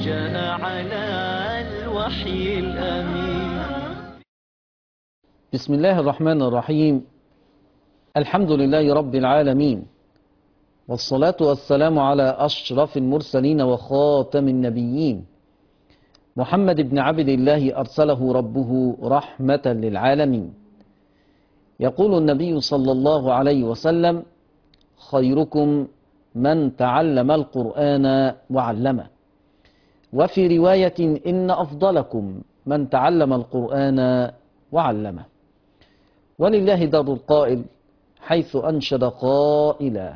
جاء على الوحي الأمين بسم الله الرحمن الرحيم الحمد لله رب العالمين والصلاة والسلام على أشرف المرسلين وخاتم النبيين محمد بن عبد الله أرسله ربه رحمة للعالمين يقول النبي صلى الله عليه وسلم خيركم من تعلم القرآن وعلمه وفي رواية إن أفضلكم من تعلم القرآن وعلمه ولله دار القائل حيث أنشد قائلا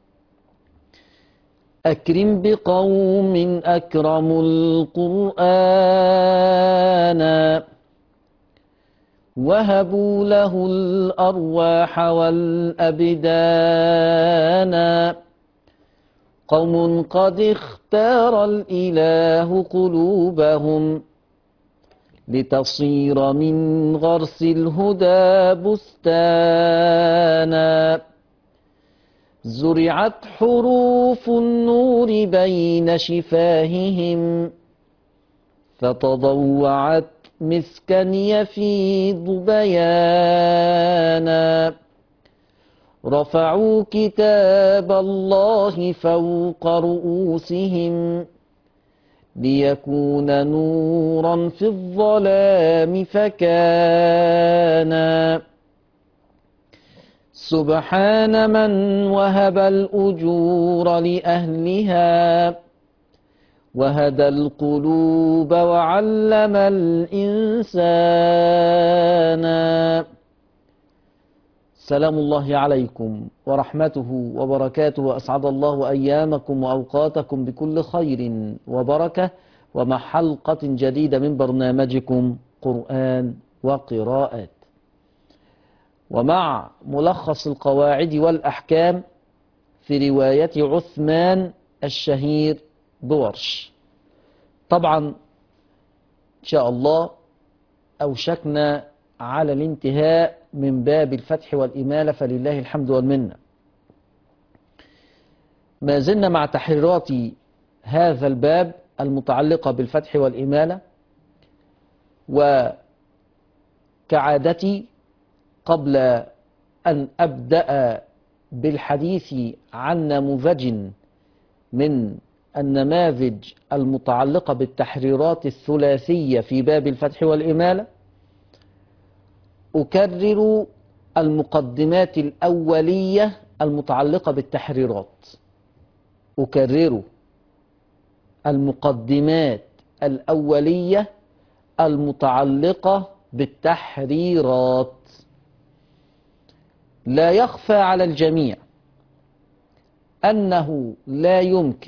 أكرم بقوم أكرموا القرآن وهبوا له الأرواح والأبدان قوم قد اختار الإله قلوبهم لتصير من غرس الهدى بستانا زرعت حروف النور بين شفاههم فتضوعت مسكا يفيض بيانا رفعوا كتاب الله فوق رؤوسهم ليكون نورا في الظلام فكان سبحان من وهب الأجور لأهلها وهدى القلوب وعلم الإنسان سلام الله عليكم ورحمته وبركاته وأسعد الله أيامكم وأوقاتكم بكل خير وبركة ومع حلقة جديدة من برنامجكم قرآن وقراءات ومع ملخص القواعد والأحكام في رواية عثمان الشهير بورش طبعا إن شاء الله أوشكنا على الانتهاء من باب الفتح والإمالة فلله الحمد والمنة ما زلنا مع تحريرات هذا الباب المتعلقة بالفتح والإمالة وكعادتي قبل أن أبدأ بالحديث عن نموذج من النماذج المتعلقة بالتحريرات الثلاثية في باب الفتح والإمالة أكرر المقدمات الأولية المتعلقة بالتحريرات أكرر المقدمات الأولية المتعلقة بالتحريرات لا يخفى على الجميع أنه لا يمكن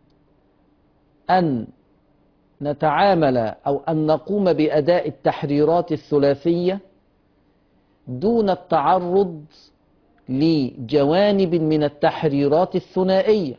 أن نتعامل أو أن نقوم بأداء التحريرات الثلاثية دون التعرض لجوانب من التحريرات الثنائية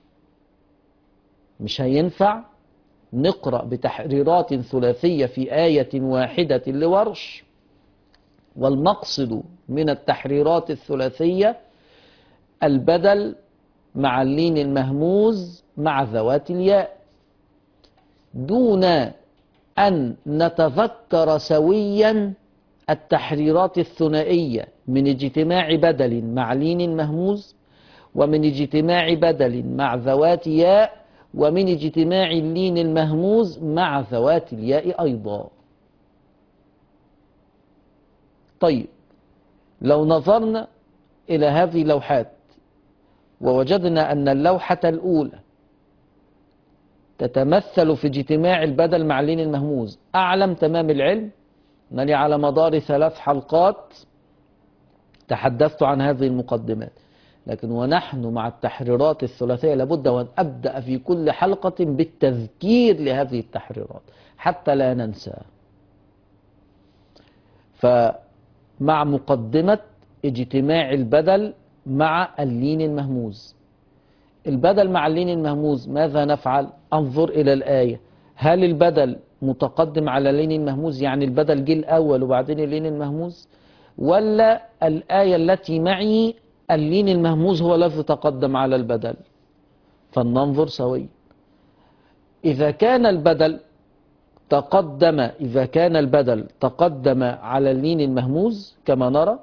مش هينفع نقرأ بتحريرات ثلاثية في آية واحدة لورش والمقصد من التحريرات الثلاثية البدل مع اللين المهموز مع ذوات الياء دون أن نتذكر سويا التحريرات الثنائية من اجتماع بدل مع لين مهموز ومن اجتماع بدل مع ذوات ياء ومن اجتماع اللين المهموز مع ذوات الياء أيضا طيب لو نظرنا إلى هذه اللوحات ووجدنا أن اللوحة الأولى تتمثل في اجتماع البدل مع اللين المهموز أعلم تمام العلم أنني على مدار ثلاث حلقات تحدثت عن هذه المقدمات لكن ونحن مع التحريرات الثلاثية لابد وأن أبدأ في كل حلقة بالتذكير لهذه التحريرات حتى لا ننسى فمع مقدمة اجتماع البدل مع اللين المهموز البدل مع اللين المهموز ماذا نفعل انظر إلى الآية هل البدل متقدم على اللين المهموز يعني البدل جه الأول وبعدين اللين المهموز ولا الآية التي معي اللين المهموز هو الذي تقدم على البدل فلننظر سويا إذا كان البدل تقدم إذا كان البدل تقدم على اللين المهموز كما نرى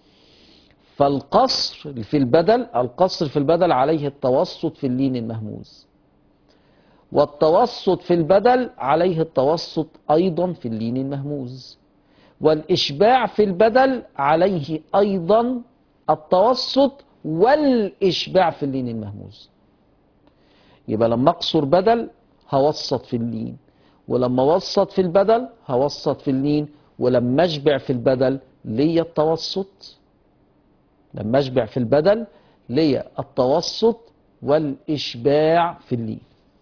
فالقصر في البدل القصر في البدل عليه التوسط في اللين المهموز والتوسط في البدل عليه التوسط أيضا في اللين المهموز والإشباع في البدل عليه أيضا التوسط والإشباع في اللين المهموز يبقى لما أقصر بدل هوسط في اللين ولما وسط في البدل هوسط في اللين ولما أشبع في البدل ليا التوسط لما أشبع في البدل ليا التوسط والإشباع في اللين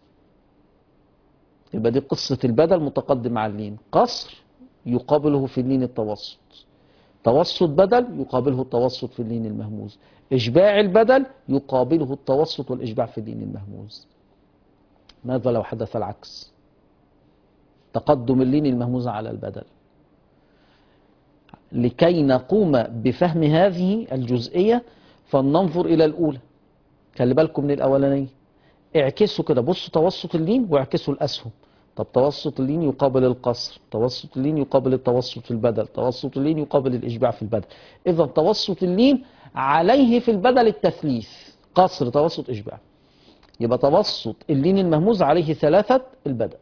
يبقى دي قصة البدل متقدم على اللين قصر يقابله في اللين التوسط توسط بدل يقابله التوسط في اللين المهموز إشباع البدل يقابله التوسط والإشباع في اللين المهموز ماذا لو حدث العكس تقدم اللين المهموز على البدل لكي نقوم بفهم هذه الجزئية فلننظر إلى الأولى خلي بالكم من الأولانية اعكسوا كده بصوا توسط اللين واعكسوا الأسهم طب توسط اللين يقابل القصر توسط اللين يقابل التوسط في البدل توسط اللين يقابل الإشباع في البدل إذا توسط اللين عليه في البدل التثليث قصر توسط إشباع يبقى توسط اللين المهموز عليه ثلاثة البدل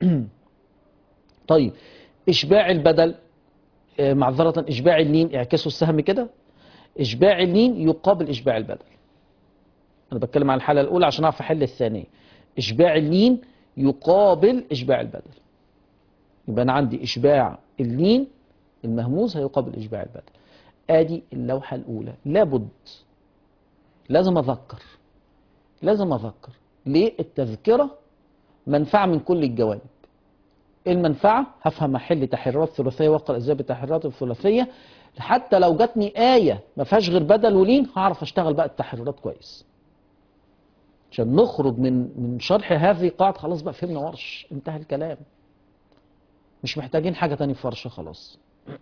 طيب إشباع البدل آه، معذرة إشباع اللين اعكسوا السهم كده إشباع اللين يقابل إشباع البدل أنا بتكلم عن الحالة الأولى عشان أعرف أحل الثانية إشباع اللين يقابل إشباع البدل يبقى أنا عندي إشباع اللين المهموز هيقابل إشباع البدل آدي اللوحة الأولى لابد لازم أذكر لازم أذكر ليه التذكرة منفعة من كل الجوانب المنفعة هفهم أحل تحريرات ثلاثية وأقرأ إزاي بالتحريرات الثلاثية حتى لو جاتني آية ما فيهاش غير بدل ولين هعرف أشتغل بقى التحريرات كويس عشان نخرج من من شرح هذه قاعدة خلاص بقى فهمنا ورش انتهى الكلام مش محتاجين حاجة تاني في فرشة خلاص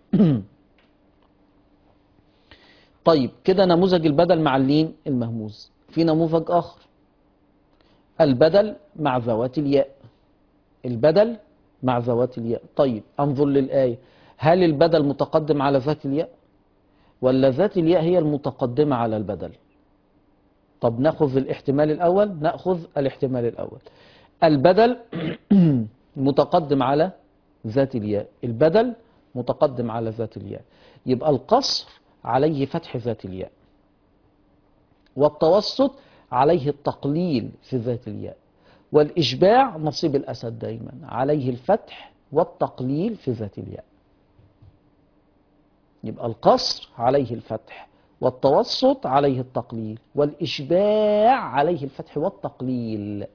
طيب كده نموذج البدل مع اللين المهموز في نموذج آخر البدل مع ذوات الياء البدل مع ذوات الياء طيب انظر للآية هل البدل متقدم على ذات الياء ولا ذات الياء هي المتقدمة على البدل طب ناخذ الاحتمال الأول نأخذ الاحتمال الأول البدل متقدم على ذات الياء البدل متقدم على ذات الياء يبقى القصر عليه فتح ذات الياء والتوسط عليه التقليل في ذات الياء والإشباع نصيب الأسد دايما عليه الفتح والتقليل في ذات الياء يبقى القصر عليه الفتح والتوسط عليه التقليل والإشباع عليه الفتح والتقليل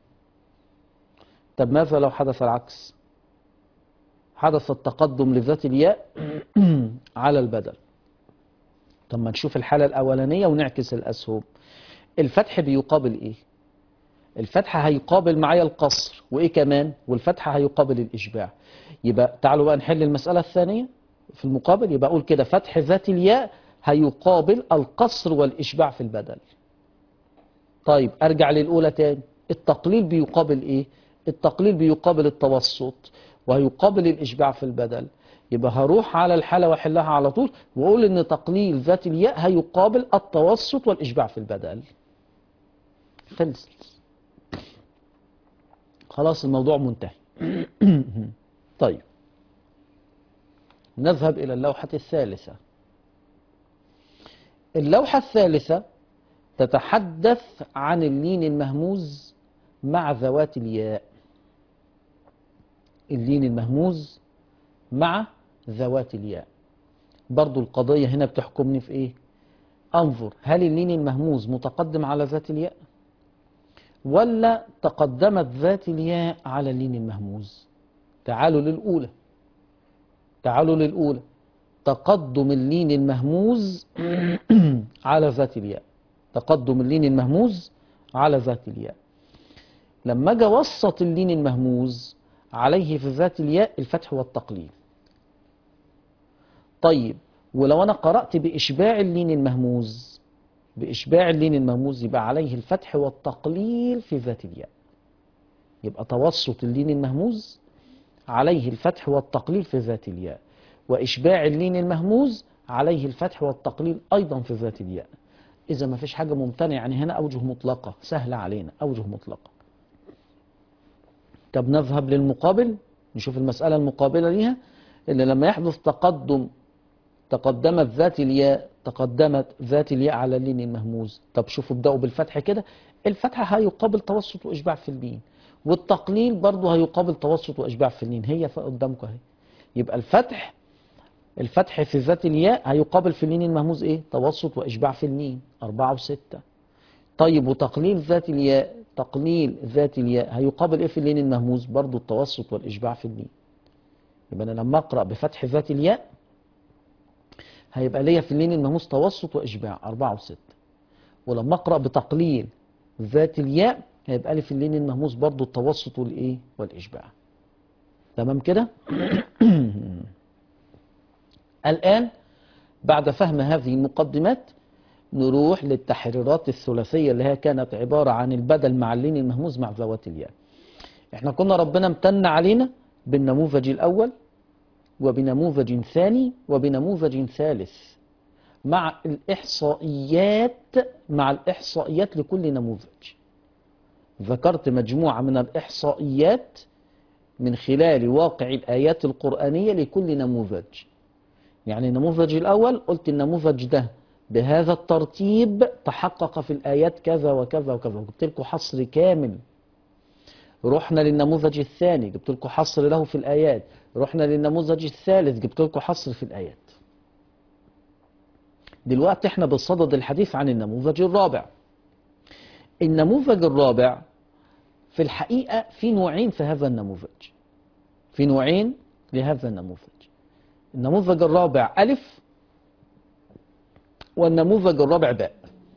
طب ماذا لو حدث العكس حدث التقدم لذات الياء على البدل طب ما نشوف الحالة الأولانية ونعكس الأسهم الفتح بيقابل إيه الفتح هيقابل معايا القصر وإيه كمان والفتح هيقابل الإشباع يبقى تعالوا بقى نحل المسألة الثانية في المقابل يبقى أقول كده فتح ذات الياء هيقابل القصر والإشباع في البدل طيب أرجع للأولى تاني التقليل بيقابل إيه التقليل بيقابل التوسط وهيقابل الإشباع في البدل يبقى هروح على الحالة واحلها على طول وأقول إن تقليل ذات الياء هيقابل التوسط والإشباع في البدل خلص خلاص الموضوع منتهي طيب نذهب إلى اللوحة الثالثة اللوحة الثالثة تتحدث عن اللين المهموز مع ذوات الياء اللين المهموز مع ذوات الياء برضو القضية هنا بتحكمني في ايه انظر هل اللين المهموز متقدم على ذات الياء ولا تقدمت ذات الياء على اللين المهموز تعالوا للأولى تعالوا للأولى تقدم اللين المهموز على ذات الياء تقدم اللين المهموز على ذات الياء لما اجي اوسط اللين المهموز عليه في ذات الياء الفتح والتقليل طيب ولو انا قرأت بإشباع اللين المهموز بإشباع اللين المهموز يبقى عليه الفتح والتقليل في ذات الياء يبقى توسط اللين المهموز عليه الفتح والتقليل في ذات الياء وإشباع اللين المهموز عليه الفتح والتقليل أيضا في ذات الياء إذا ما فيش حاجة ممتنعة يعني هنا أوجه مطلقة سهلة علينا أوجه مطلقة طب نذهب للمقابل نشوف المسألة المقابلة ليها إن لما يحدث تقدم تقدمت ذات الياء تقدمت ذات الياء على اللين المهموز طب شوفوا ابدأوا بالفتح كده الفتح هيقابل توسط وإشباع في اللين والتقليل برضه هيقابل توسط وإشباع في اللين هي قدامكم اهي يبقى الفتح الفتح في ذات الياء هيقابل في اللين المهموز ايه توسط وإشباع في اللين أربعة وستة طيب وتقليل ذات الياء تقليل ذات الياء هيقابل ايه في اللين المهموز برضه التوسط والإشباع في اللين يبقى أنا لما أقرأ بفتح ذات الياء هيبقى ليا في اللين المهموس توسط وإشباع أربعة وستة ولما أقرأ بتقليل ذات الياء هيبقى لي في اللين المهموس برضو التوسط والإيه والإشباع تمام كده الآن بعد فهم هذه المقدمات نروح للتحريرات الثلاثية اللي هي كانت عبارة عن البدل مع اللين المهموس مع ذوات الياء احنا كنا ربنا امتن علينا بالنموذج الأول وبنموذج ثاني وبنموذج ثالث مع الإحصائيات مع الإحصائيات لكل نموذج ذكرت مجموعة من الإحصائيات من خلال واقع الآيات القرآنية لكل نموذج يعني النموذج الأول قلت النموذج ده بهذا الترتيب تحقق في الآيات كذا وكذا وكذا وجبت لكم حصر كامل رحنا للنموذج الثاني جبت لكم حصر له في الآيات رحنا للنموذج الثالث جبت لكم حصر في الآيات دلوقتي احنا بصدد الحديث عن النموذج الرابع النموذج الرابع في الحقيقة في نوعين في هذا النموذج في نوعين لهذا النموذج النموذج الرابع ألف والنموذج الرابع باء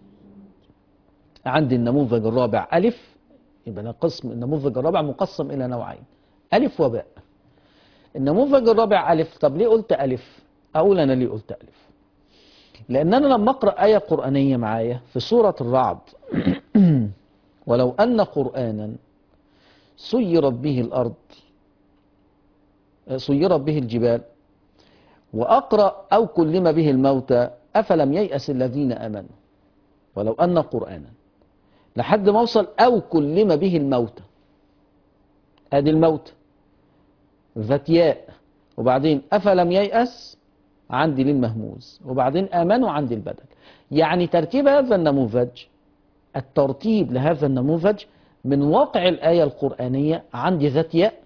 عندي النموذج الرابع ألف يبقى أنا قسم النموذج الرابع مقسم إلى نوعين ألف وباء النموذج الرابع ألف طب ليه قلت ألف أقول أنا ليه قلت ألف لأن أنا لما أقرأ آية قرآنية معايا في سورة الرعد ولو أن قرآنا سيرت به الأرض سيرت به الجبال وأقرأ أو كلم به الموتى أفلم ييأس الذين آمنوا ولو أن قرآنا لحد ما أوصل أو كلم به الموتى أدي الموتى ذات ياء وبعدين أفلم ييأس عندي للمهموز وبعدين آمنوا عندي البدل يعني ترتيب هذا النموذج الترتيب لهذا النموذج من واقع الآية القرآنية عندي ذات ياء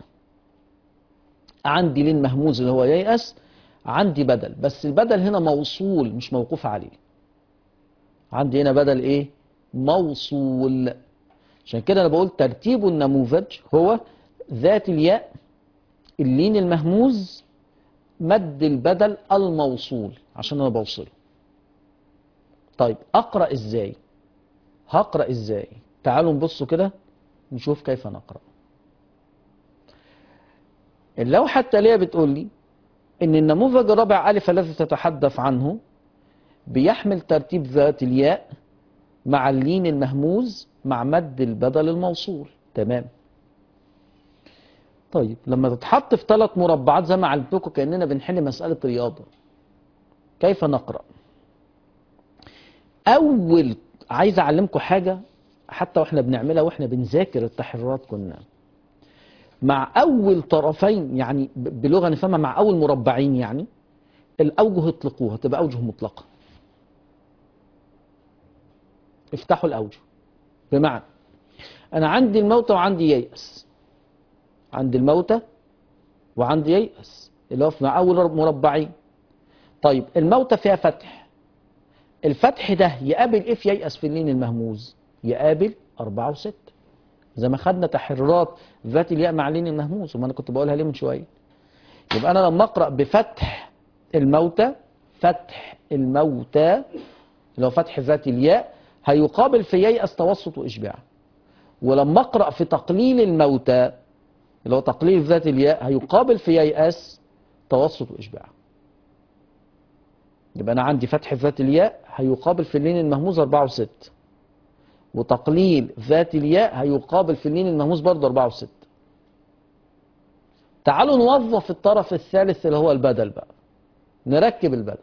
عندي للمهموز اللي هو ييأس عندي بدل بس البدل هنا موصول مش موقوف عليه عندي هنا بدل ايه موصول عشان كده انا بقول ترتيب النموذج هو ذات الياء اللين المهموز مد البدل الموصول عشان انا بوصله طيب اقرا ازاي هقرا ازاي تعالوا نبصوا كده نشوف كيف نقرا اللوحه التاليه بتقول لي ان النموذج الرابع الف الذي تتحدث عنه بيحمل ترتيب ذات الياء مع اللين المهموز مع مد البدل الموصول تمام طيب لما تتحط في ثلاث مربعات زي ما علمتكم كاننا بنحل مساله رياضه كيف نقرا اول عايز اعلمكم حاجه حتى واحنا بنعملها واحنا بنذاكر التحريرات كنا مع اول طرفين يعني ب- بلغه نفهمها مع اول مربعين يعني الاوجه اطلقوها تبقى اوجه مطلقه افتحوا الاوجه بمعنى انا عندي الموتى وعندي ييأس عندي الموتى وعندي ييأس اللي هو في مع اول مربعين طيب الموتى فيها فتح الفتح ده يقابل ايه في ييأس في اللين المهموز يقابل أربعة وستة زي ما خدنا تحريرات ذات الياء مع اللين المهموز وما انا كنت بقولها ليه من شويه يبقى انا لما اقرا بفتح الموتى فتح الموتى اللي هو فتح ذات الياء هيقابل في ييأس توسط واشباع ولما اقرا في تقليل الموتى اللي هو تقليل ذات الياء هيقابل في ييأس توسط واشباع يبقى انا عندي فتح ذات الياء هيقابل في اللين المهموز 4 و6 وتقليل ذات الياء هيقابل في اللين المهموس برضه 4 و6 تعالوا نوظف الطرف الثالث اللي هو البدل بقى نركب البدل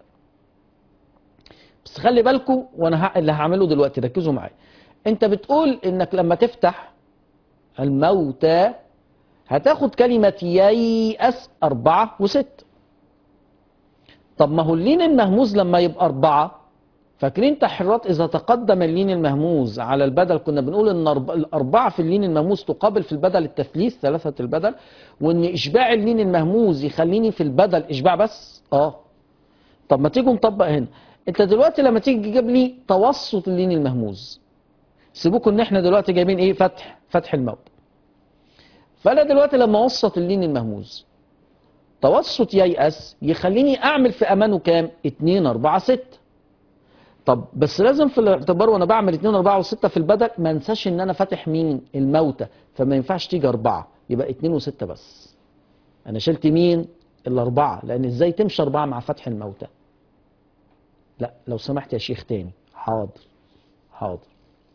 بس خلي بالكم وانا ه- اللي هعمله دلوقتي ركزوا معايا انت بتقول انك لما تفتح الموتى هتاخد كلمة ييأس أربعة وست طب ما هو اللين المهموز لما يبقى أربعة فاكرين تحريرات إذا تقدم اللين المهموز على البدل كنا بنقول إن أرب- الأربعة في اللين المهموز تقابل في البدل التثليث ثلاثة البدل وإن إشباع اللين المهموز يخليني في البدل إشباع بس آه طب ما تيجوا نطبق هنا أنت دلوقتي لما تيجي تجيب لي توسط اللين المهموز سيبوكوا إن إحنا دلوقتي جايبين إيه فتح فتح الموت فأنا دلوقتي لما أوسط اللين المهموز توسط ييأس يخليني أعمل في أمانه كام؟ 2 4 6 طب بس لازم في الاعتبار وانا بعمل 2 4 و6 في البدل ما انساش ان انا فاتح مين الموتى فما ينفعش تيجي 4 يبقى 2 و6 بس انا شلت مين الاربعه لان ازاي تمشي اربعه مع فتح الموتى لا لو سمحت يا شيخ تاني حاضر حاضر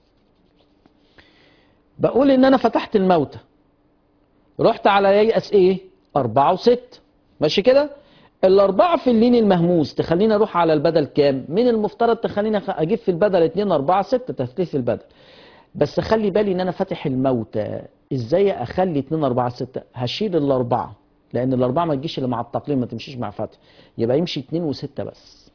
بقول ان انا فتحت الموتى رحت على ييأس ايه أربعة وست ماشي كده الأربعة في اللين المهموس تخليني أروح على البدل كام من المفترض تخليني أخ- أجيب في البدل 2 4 6 تثليث البدل بس خلي بالي ان انا فاتح الموتى ازاي اخلي 2 4 6 هشيل الاربعه لان الاربعه ما تجيش الا مع التقليل ما تمشيش مع فتح يبقى يمشي 2 و6 بس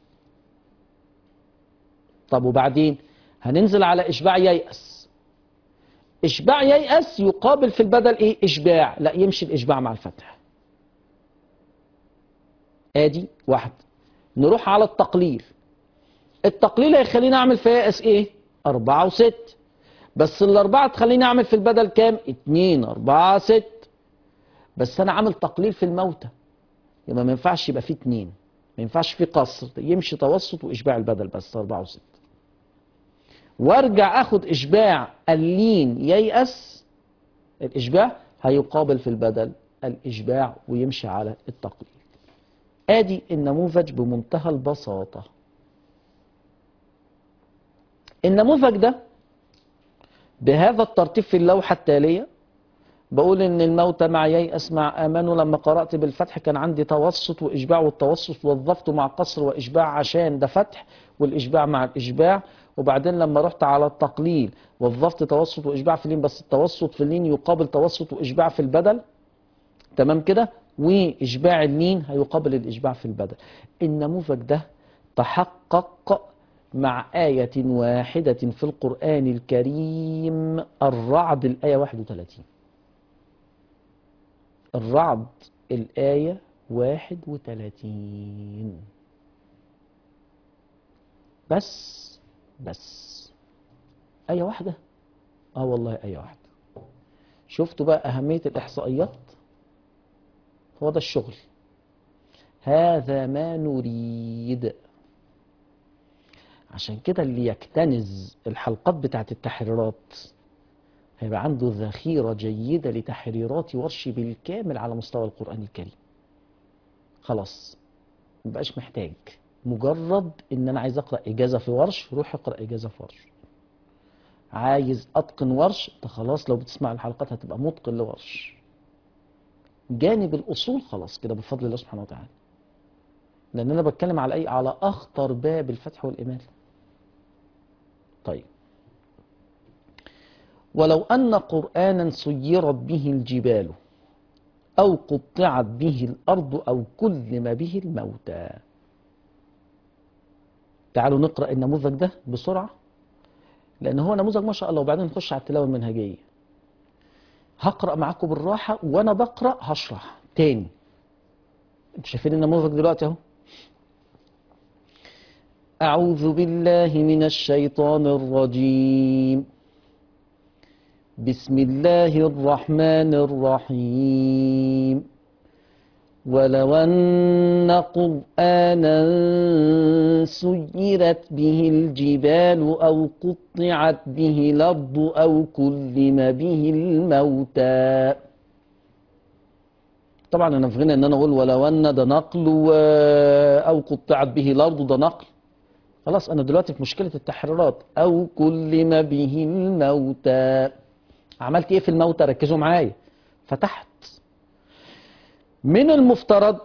طب وبعدين هننزل على اشباع ييأس اشباع ييأس يقابل في البدل ايه اشباع لا يمشي الاشباع مع الفتح ادي واحد نروح على التقليل التقليل هيخليني اعمل في ييأس ايه أربعة وست بس الأربعة تخليني أعمل في البدل كام؟ اتنين أربعة ست بس أنا عامل تقليل في الموتى يبقى ما ينفعش يبقى فيه اتنين ما ينفعش فيه قصر يمشي توسط وإشباع البدل بس أربعة وست وارجع اخد إشباع اللين ييأس الإشباع هيقابل في البدل الإشباع ويمشي على التقليل آدي النموذج بمنتهى البساطة النموذج ده بهذا الترتيب في اللوحة التالية بقول ان الموتى مع ييأس مع امانه لما قرأت بالفتح كان عندي توسط واشباع والتوسط وظفته مع قصر واشباع عشان ده فتح والاشباع مع الاشباع وبعدين لما رحت على التقليل وظفت توسط واشباع في اللين بس التوسط في اللين يقابل توسط واشباع في البدل تمام كده واشباع اللين هيقابل الاشباع في البدل النموذج ده تحقق مع آية واحدة في القرآن الكريم الرعد الآية 31 الرعد الآية 31 بس بس آية واحدة آه والله آية واحدة شفتوا بقى أهمية الإحصائيات هو ده الشغل هذا ما نريد عشان كده اللي يكتنز الحلقات بتاعت التحريرات هيبقى عنده ذخيرة جيدة لتحريرات ورش بالكامل على مستوى القرآن الكريم خلاص مبقاش محتاج مجرد ان انا عايز اقرأ اجازة في ورش روح اقرأ اجازة في ورش عايز اتقن ورش انت خلاص لو بتسمع الحلقات هتبقى متقن لورش جانب الاصول خلاص كده بفضل الله سبحانه وتعالى لان انا بتكلم على اي على اخطر باب الفتح والاماله طيب ولو ان قرانا سيرت به الجبال او قطعت به الارض او كلم به الموتى تعالوا نقرا النموذج ده بسرعه لان هو نموذج ما شاء الله وبعدين نخش على التلاوه المنهجيه هقرا معاكم بالراحه وانا بقرا هشرح تاني انتوا شايفين النموذج دلوقتي اهو أعوذ بالله من الشيطان الرجيم بسم الله الرحمن الرحيم ولو أن قرآنا سيرت به الجبال أو قطعت به الأرض أو كلم به الموتى طبعا أنا في غنى أن أنا أقول ولو أن ده نقل و... أو قطعت به الأرض ده نقل خلاص انا دلوقتي في مشكله التحريرات او كلم به الموتى عملت ايه في الموتى ركزوا معايا فتحت من المفترض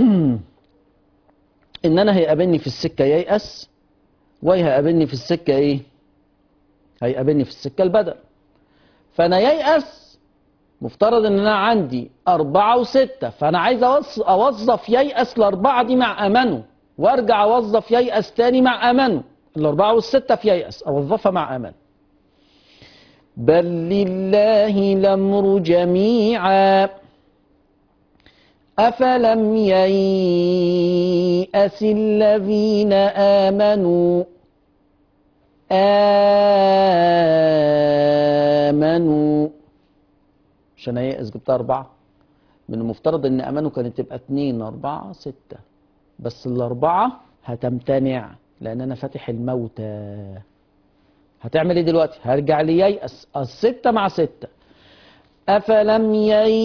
ان انا هيقابلني في السكه ييأس وهيقابلني في السكه ايه هيقابلني في السكه البدل فانا ييأس مفترض ان انا عندي أربعة وستة فانا عايز أوص- اوظف ييأس الأربعة دي مع امنه وارجع اوظف ييأس تاني مع امنه الأربعة والستة في ييأس اوظفها مع امنه بل لله الأمر جميعا أفلم ييأس الذين آمنوا آمنوا عشان ييأس جبتها أربعة من المفترض إن آمنوا كانت تبقى اتنين أربعة ستة بس الأربعة هتمتنع لأن أنا فاتح الموتى هتعمل ايه دلوقتي هرجع لييأس الستة مع ستة أفلم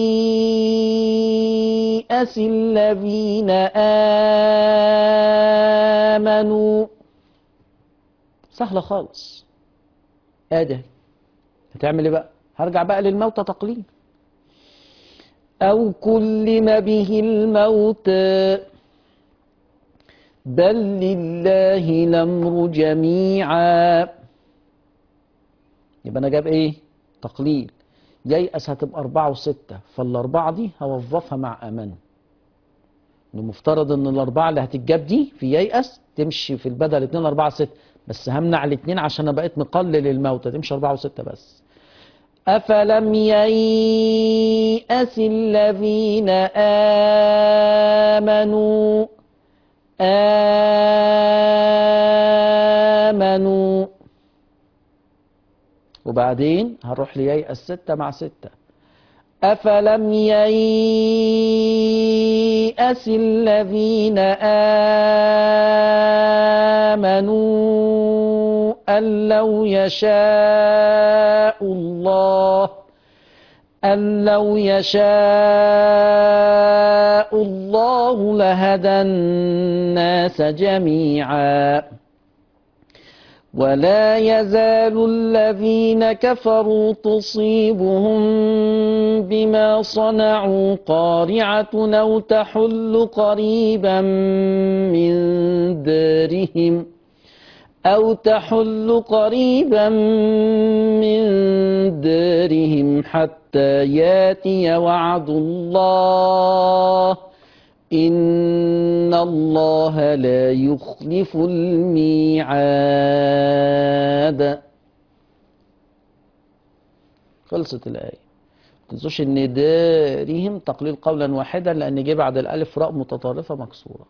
ييأس الذين آمنوا سهلة خالص ادي هتعمل ايه بقى هرجع بقى للموتى تقليد أو كلم به الموت بل لله الأمر جميعا يبقى أنا جاب إيه تقليل ييأس هتبقى أربعة وستة فالأربعة دي هوظفها مع أمانه المفترض ان الاربعه اللي هتتجاب دي في ييأس تمشي في البدل 2 4 6 بس همنع الاثنين عشان انا بقيت مقلل الموتى تمشي 4 و6 بس افلم ييأس الذين امنوا امنوا وبعدين هنروح لييأس 6 مع 6 أفلم ييأس الذين آمنوا أن لو يشاء الله أن لو يشاء الله لهدى الناس جميعا ولا يزال الذين كفروا تصيبهم بما صنعوا قارعة أو تحل قريبا من دارهم أو تحل قريبا من دارهم حتى ياتي وعد الله إن الله لا يخلف الميعاد خلصت الآية تنسوش ان دارهم تقليل قولا واحدا لان جه بعد الالف راء متطرفة مكسورة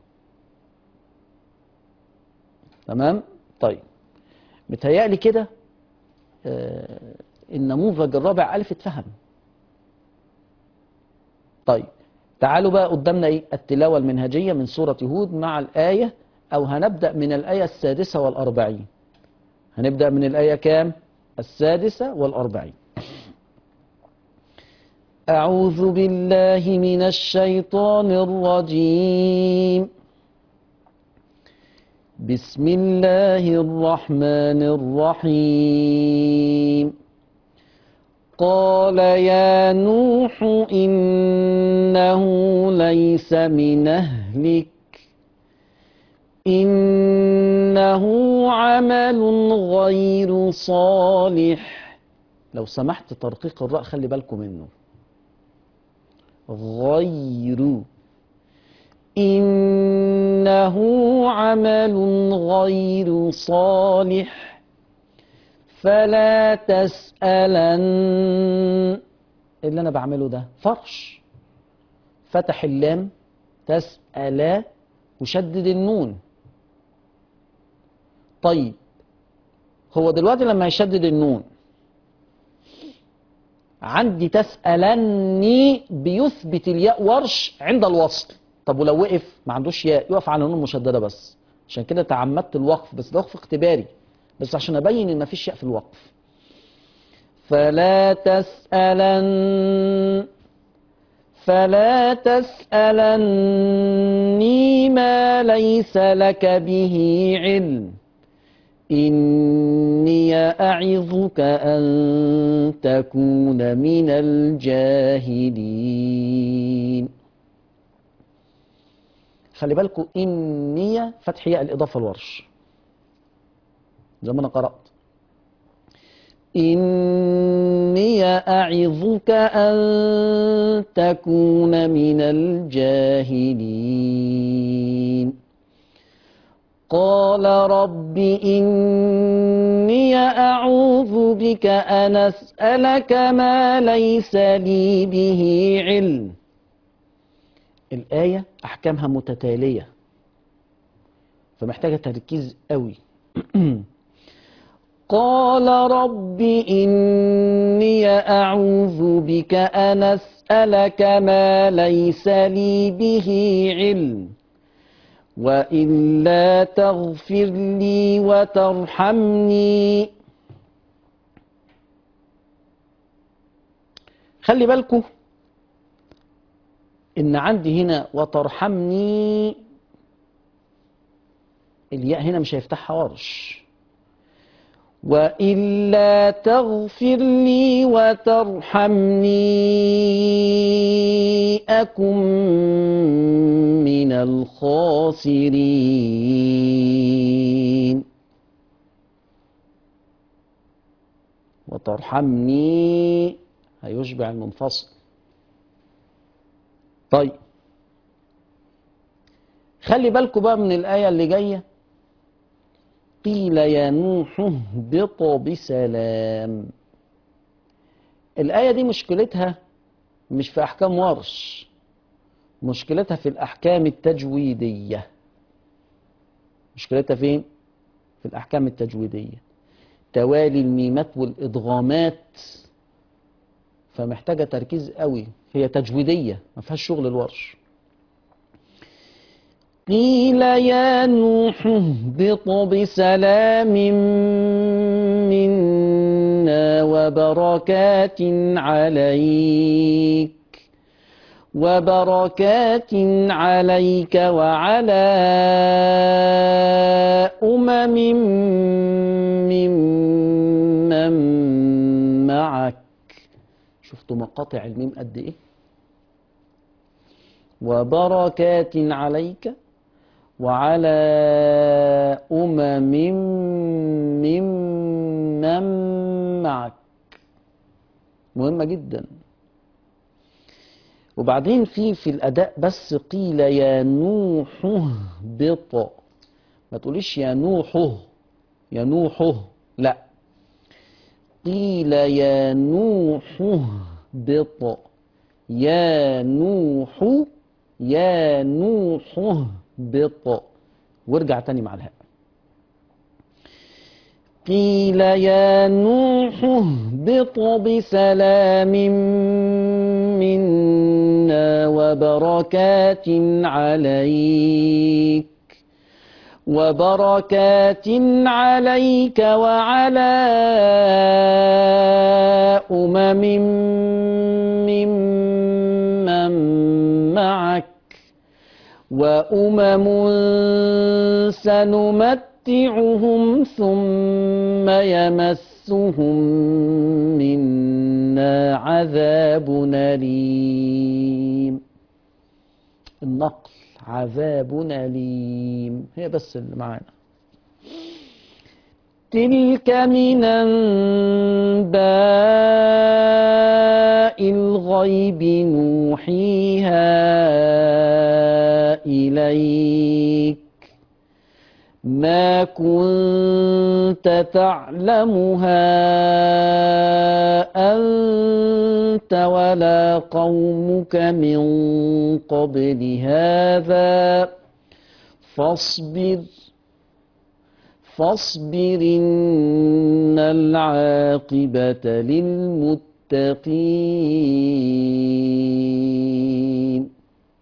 تمام طيب متهيألي كده آه النموذج الرابع ألف اتفهم طيب تعالوا بقى قدامنا ايه التلاوة المنهجية من سورة هود مع الآية أو هنبدأ من الآية السادسة والأربعين هنبدأ من الآية كام السادسة والأربعين أعوذ بالله من الشيطان الرجيم بسم الله الرحمن الرحيم قال يا نوح إنه ليس من أهلك إنه عمل غير صالح لو سمحت ترقيق الراء خلي بالكم منه غير إنه عمل غير صالح فلا تسألن اللي أنا بعمله ده فرش فتح اللام تسأل وشدد النون طيب هو دلوقتي لما يشدد النون عندي تسألني بيثبت الياء ورش عند الوصل طب ولو وقف ما عندوش ياء يقف على نون مشددة بس عشان كده تعمدت الوقف بس ده وقف اختباري بس عشان ابين ان مفيش ياء في الوقف فلا تسألن فلا تسألني ما ليس لك به علم إني أعظك أن تكون من الجاهلين خلي بالكم إني فتح ياء الإضافة الورش زي ما أنا قرأت إني أعظك أن تكون من الجاهلين قال رب إني أعوذ بك أن أسألك ما ليس لي به علم الآية أحكامها متتالية فمحتاجة تركيز قوي قال رب إني أعوذ بك أن أسألك ما ليس لي به علم وإلا تغفر لي وترحمني خلي بالكم إن عندي هنا وترحمني الياء هنا مش هيفتحها ورش وإلا تغفر لي وترحمني أكن من الخاسرين وترحمني هيشبع المنفصل طيب خلي بالكم بقى من الآية اللي جاية قيل يا نوح اهبط بسلام الآية دي مشكلتها مش في أحكام ورش مشكلتها في الأحكام التجويدية مشكلتها فين؟ في الأحكام التجويدية توالي الميمات والإدغامات فمحتاجة تركيز قوي هي تجويدية ما فيهاش شغل الورش قيل يا نوح اهبط بسلام منا وبركات عليك وبركات عليك وعلى أمم ممن معك شفتوا مقاطع الميم قد ايه وبركات عليك وعلى أمم ممن معك مهمة جدا وبعدين في في الأداء بس قيل يا نوح اهبط ما تقوليش يا نوح يا نوح لا قيل يا نوح اهبط يا نوح يا نوح اهبط وارجع تاني مع الهاء قيل يا نوح اهبط بسلام منا وبركات عليك وبركات عليك وعلى أمم ممن معك وأمم سنمتعهم ثم يمسهم منا عذاب أليم النقل عذاب أليم هي بس اللي معانا تلك من أنباء الغيب نوحيها إليك ما كنت تعلمها أنت ولا قومك من قبل هذا فاصبر فاصبر إن العاقبة للمتقين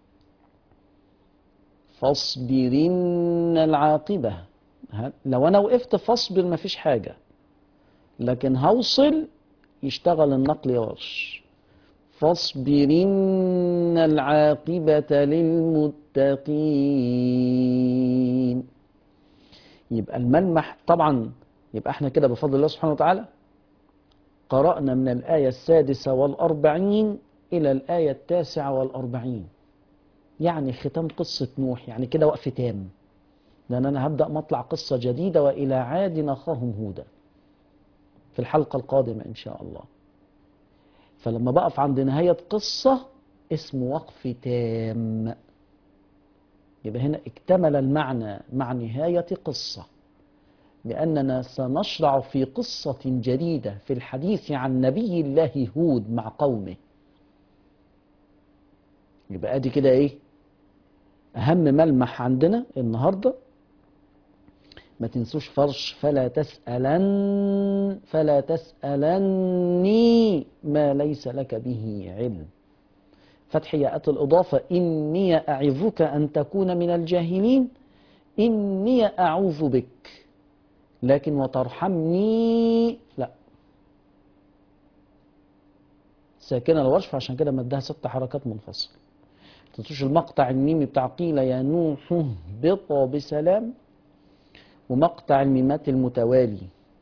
فاصبر إن العاقبة ه- لو أنا وقفت فاصبر مفيش حاجة لكن هوصل يشتغل النقل يا ورش فاصبر إن العاقبة للمتقين يبقى الملمح طبعا يبقى احنا كده بفضل الله سبحانه وتعالى قرأنا من الآية السادسة والأربعين إلى الآية التاسعة والأربعين يعني ختام قصة نوح يعني كده وقف تام لأن أنا هبدأ مطلع قصة جديدة وإلى عاد أخاهم هودا في الحلقة القادمة إن شاء الله فلما بقف عند نهاية قصة اسمه وقف تام يبقى هنا اكتمل المعنى مع نهاية قصة لأننا سنشرع في قصة جديدة في الحديث عن نبي الله هود مع قومه يبقى ادي كده ايه اهم ملمح عندنا النهارده ما تنسوش فرش فلا تسألن فلا تسألني ما ليس لك به علم فتح ياءة الإضافة إني أعظك أن تكون من الجاهلين إني أعوذ بك لكن وترحمني لا ساكنة الورش عشان كده مدها ست حركات منفصلة تنسوش المقطع الميمي بتاع قيل يا نوح اهبط بسلام ومقطع الميمات المتوالي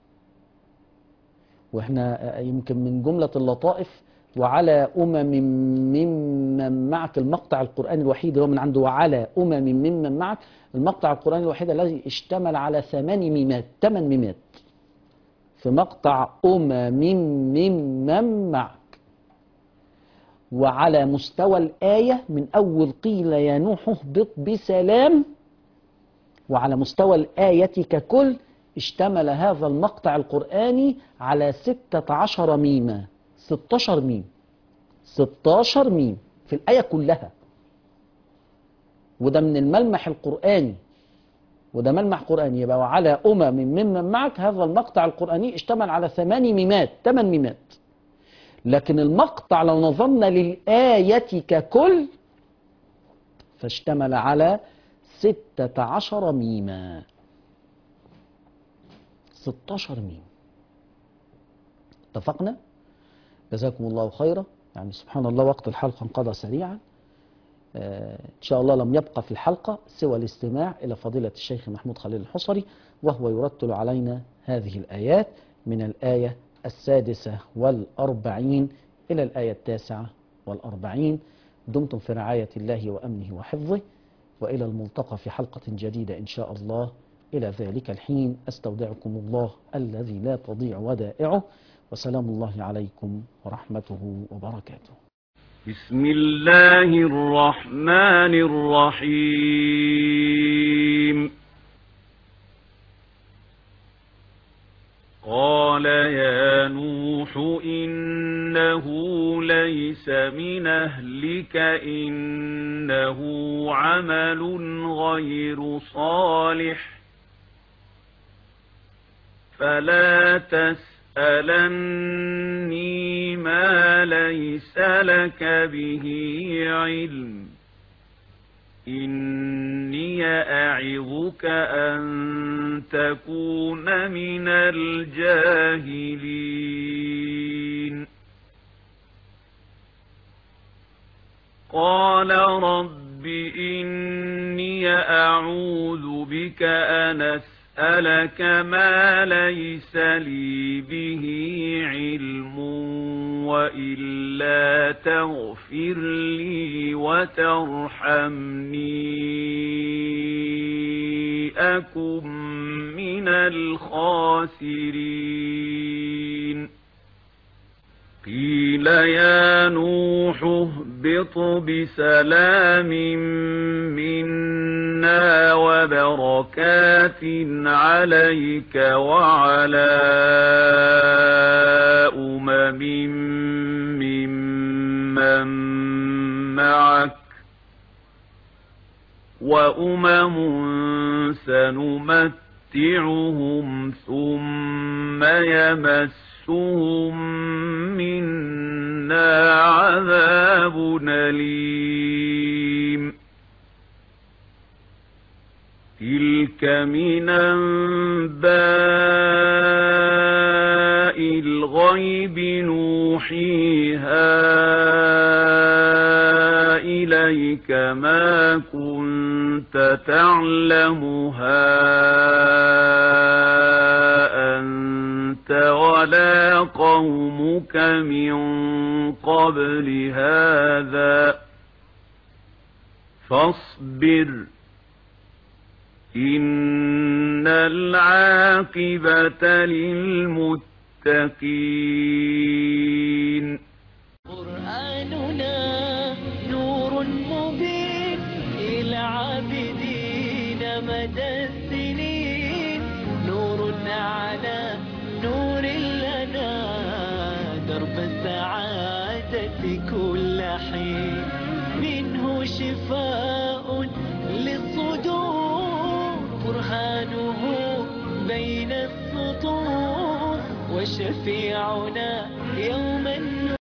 واحنا يمكن من جملة اللطائف وعلى أمم ممن معك المقطع القرآني الوحيد اللي هو من عنده وعلى أمم ممن معك المقطع القرآني الوحيد الذي اشتمل على ثمان ميمات ثمان ميمات في مقطع أمم ممن معك وعلى مستوى الآية من أول قيل يا نوح اهبط بسلام وعلى مستوى الآية ككل اشتمل هذا المقطع القرآني على ستة عشر ميمة ستاشر ميم ستاشر ميم في الآية كلها وده من الملمح القرآني وده ملمح قرآني يبقى وعلى أمم ممن معك هذا المقطع القرآني اشتمل على ثمان ميمات ثمان ميمات لكن المقطع لو نظرنا للآية ككل فاشتمل على ستة عشر ميما ستاشر ميم اتفقنا جزاكم الله خيرا يعني سبحان الله وقت الحلقة انقضى سريعا آه إن شاء الله لم يبقى في الحلقة سوى الاستماع إلى فضيلة الشيخ محمود خليل الحصري وهو يرتل علينا هذه الآيات من الآية السادسة والأربعين إلى الآية التاسعة والأربعين دمتم في رعاية الله وأمنه وحفظه وإلى الملتقى في حلقة جديدة إن شاء الله إلى ذلك الحين أستودعكم الله الذي لا تضيع ودائعه وسلام الله عليكم ورحمته وبركاته بسم الله الرحمن الرحيم قال يا نوح إنه ليس من أهلك إنه عمل غير صالح فلا تسألني ما ليس لك به علم إني أعظك أن تكون من الجاهلين قال رب إني أعوذ بك أن أسألك ما ليس لي به علم وإلا تغفر لي وترحمني أكن من الخاسرين قيل يا نوح اهبط بسلام منا وبركات عليك وعلى أمم ممن معك وأمم سنمتعهم ثم يمسهم منا عذاب أليم تلك من أنباء الغيب نوحيها إليك عليك ما كنت تعلمها أنت ولا قومك من قبل هذا فاصبر إن العاقبة للمتقين قرآننا نور مبين إلى عابدين مدى السنين نور على نور لنا درب السعادة كل حين منه شفاء للصدور برهانه بين السطور وشفيعنا يوم النور